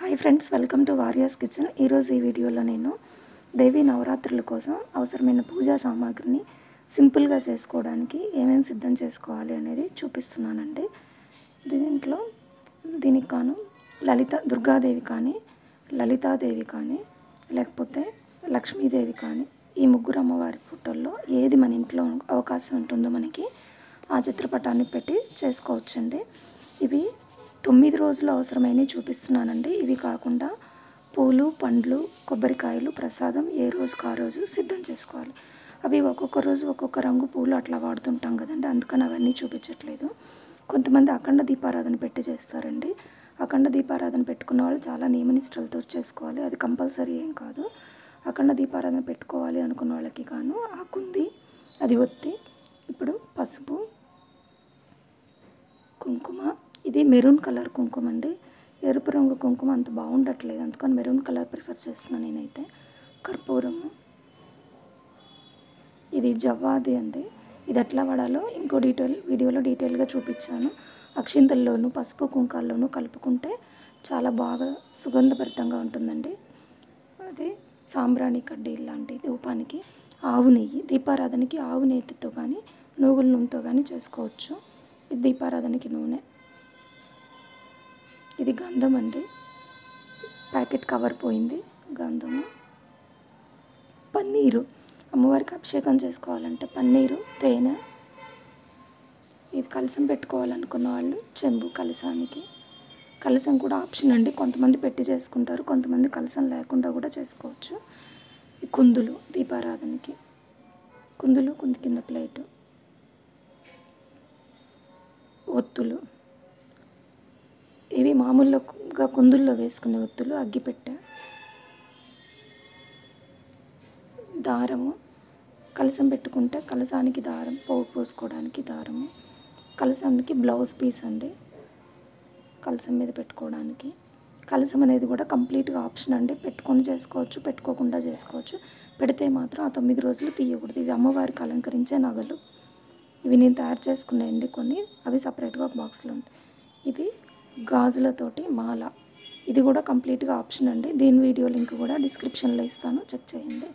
hi friends welcome to warriors kitchen ఈరోజు ఈ వీడియోలో నేను దేవి నవరాత్రుల కోసం అవసరమైన పూజా సామాగ్రిని సింపుల్గా చేసుకోవడానికి ఏమేమి సిద్ధం చేసుకోవాలి అనేది చూపిస్తున్నానండి దీంట్లో దీనికి కాను లలిత దుర్గాదేవి కానీ లలితాదేవి కానీ లేకపోతే లక్ష్మీదేవి కానీ ఈ ముగ్గురు అమ్మవారి ఫోటోల్లో ఏది మన ఇంట్లో అవకాశం ఉంటుందో మనకి ఆ చిత్రపటాన్ని పెట్టి చేసుకోవచ్చండి ఇవి తొమ్మిది రోజులు అవసరమైనవి చూపిస్తున్నానండి ఇవి కాకుండా పూలు పండ్లు కొబ్బరికాయలు ప్రసాదం ఏ రోజుకు ఆ రోజు సిద్ధం చేసుకోవాలి అవి ఒక్కొక్క రోజు ఒక్కొక్క రంగు పూలు అట్లా వాడుతుంటాం కదండి అందుకని అవన్నీ చూపించట్లేదు కొంతమంది అఖండ దీపారాధన పెట్టి చేస్తారండి అఖండ దీపారాధన పెట్టుకున్న వాళ్ళు చాలా నియమనిష్టలతో చేసుకోవాలి అది కంపల్సరీ ఏం కాదు అఖండ దీపారాధన పెట్టుకోవాలి అనుకున్న వాళ్ళకి కాను ఆకుంది అది ఒత్తి ఇప్పుడు పసుపు కుంకుమ ఇది మెరూన్ కలర్ కుంకుమ అండి ఎరుపు రంగు కుంకుమ అంత బాగుండట్లేదు అందుకని మెరూన్ కలర్ ప్రిఫర్ చేస్తున్నాను నేనైతే కర్పూరము ఇది జవ్వాది అండి ఇది ఎట్లా వాడాలో ఇంకో డీటెయిల్ వీడియోలో డీటెయిల్గా చూపించాను అక్షింతల్లోనూ పసుపు కుంకాల్లోనూ కలుపుకుంటే చాలా బాగా సుగంధభరితంగా ఉంటుందండి అది సాంబ్రాణి కడ్డీ లాంటి ధూపానికి ఆవు నెయ్యి దీపారాధనకి ఆవు నెయ్యితో కానీ నూగుల నూనెతో కానీ చేసుకోవచ్చు ఇది దీపారాధనకి నూనె ఇది గంధం అండి ప్యాకెట్ కవర్ పోయింది గంధము పన్నీరు అమ్మవారికి అభిషేకం చేసుకోవాలంటే పన్నీరు తేనె ఇది కలసం పెట్టుకోవాలనుకున్న వాళ్ళు చెంబు కలసానికి కలసం కూడా ఆప్షన్ అండి కొంతమంది పెట్టి చేసుకుంటారు కొంతమంది కలసం లేకుండా కూడా చేసుకోవచ్చు ఈ కుందులు దీపారాధనకి కుందులు కుంది కింద ప్లేటు ఒత్తులు ఇవి మామూలుగా కుందుల్లో వేసుకునే ఒత్తులు అగ్గిపెట్టె దారము కలసం పెట్టుకుంటే కలసానికి దారం పోగు పోసుకోవడానికి దారము కలసానికి బ్లౌజ్ పీస్ అండి కలసం మీద పెట్టుకోవడానికి కలసం అనేది కూడా కంప్లీట్గా ఆప్షన్ అండి పెట్టుకొని చేసుకోవచ్చు పెట్టుకోకుండా చేసుకోవచ్చు పెడితే మాత్రం ఆ తొమ్మిది రోజులు తీయకూడదు ఇవి అమ్మవారికి అలంకరించే నగలు ఇవి నేను తయారు చేసుకున్నాయండి కొన్ని అవి సపరేట్గా ఒక బాక్స్లో ఉంటాయి ఇది గాజులతోటి మాల ఇది కూడా కంప్లీట్గా ఆప్షన్ అండి దీని వీడియో లింక్ కూడా డిస్క్రిప్షన్లో ఇస్తాను చెక్ చేయండి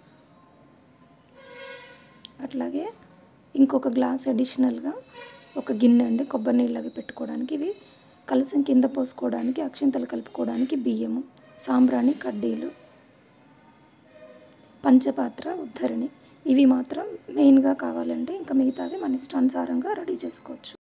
అట్లాగే ఇంకొక గ్లాస్ అడిషనల్గా ఒక గిన్నె అండి కొబ్బరి నీళ్ళు అవి పెట్టుకోవడానికి ఇవి కలసం కింద పోసుకోవడానికి అక్షింతలు కలుపుకోవడానికి బియ్యము సాంబ్రాణి కడ్డీలు పంచపాత్ర ఉద్ధరణి ఇవి మాత్రం మెయిన్గా కావాలంటే ఇంకా మిగతావి మన ఇష్టానుసారంగా రెడీ చేసుకోవచ్చు